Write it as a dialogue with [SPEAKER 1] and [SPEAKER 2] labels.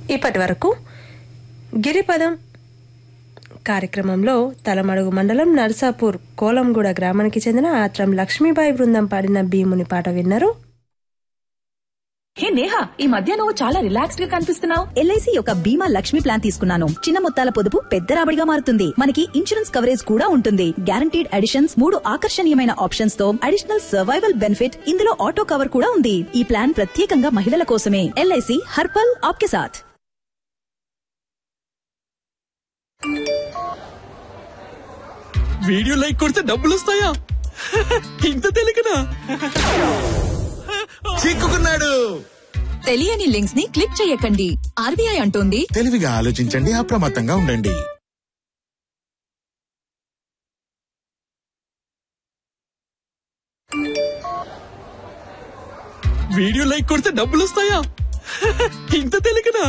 [SPEAKER 1] ఇప్పటి వరకు గిరిపదం కార్యక్రమంలో తలమడుగు మండలం నర్సాపూర్ కోలంగూడ గ్రామానికి చెందిన ఆత్రం లక్ష్మీబాయి బృందం పాడిన భీముని పాట విన్నారు
[SPEAKER 2] హే నేహా ఈ మధ్య నువ్వు చాలా రిలాక్స్డ్ గా కనిపిస్తున్నావు
[SPEAKER 3] ఎల్ఐసి యొక్క బీమా లక్ష్మి ప్లాన్ తీసుకున్నాను చిన్న మొత్తాల పొదుపు పెద్ద రాబడిగా మారుతుంది మనకి ఇన్సూరెన్స్ కవరేజ్ కూడా ఉంటుంది గ్యారంటీడ్ అడిషన్స్ మూడు ఆకర్షణీయమైన ఆప్షన్స్ తో అడిషనల్ సర్వైవల్ బెనిఫిట్ ఇందులో ఆటో కవర్ కూడా ఉంది ఈ ప్లాన్ ప్రత్యేకంగా మహిళల కోసమే ఎల్ఐసి హర్పల్ ఆప్కే సాథ్
[SPEAKER 4] వీడియో లైక్ కొడితే డబ్బులు వస్తాయా ఇంత తెలియకనా
[SPEAKER 5] చిక్కుకున్నాడు
[SPEAKER 2] తెలియని లింక్స్ ని క్లిక్ చేయకండి ఆర్బీఐ అంటోంది
[SPEAKER 5] తెలివిగా ఆలోచించండి అప్రమత్తంగా ఉండండి
[SPEAKER 4] వీడియో లైక్ కొడితే డబ్బులు వస్తాయా ఇంత తెలియకనా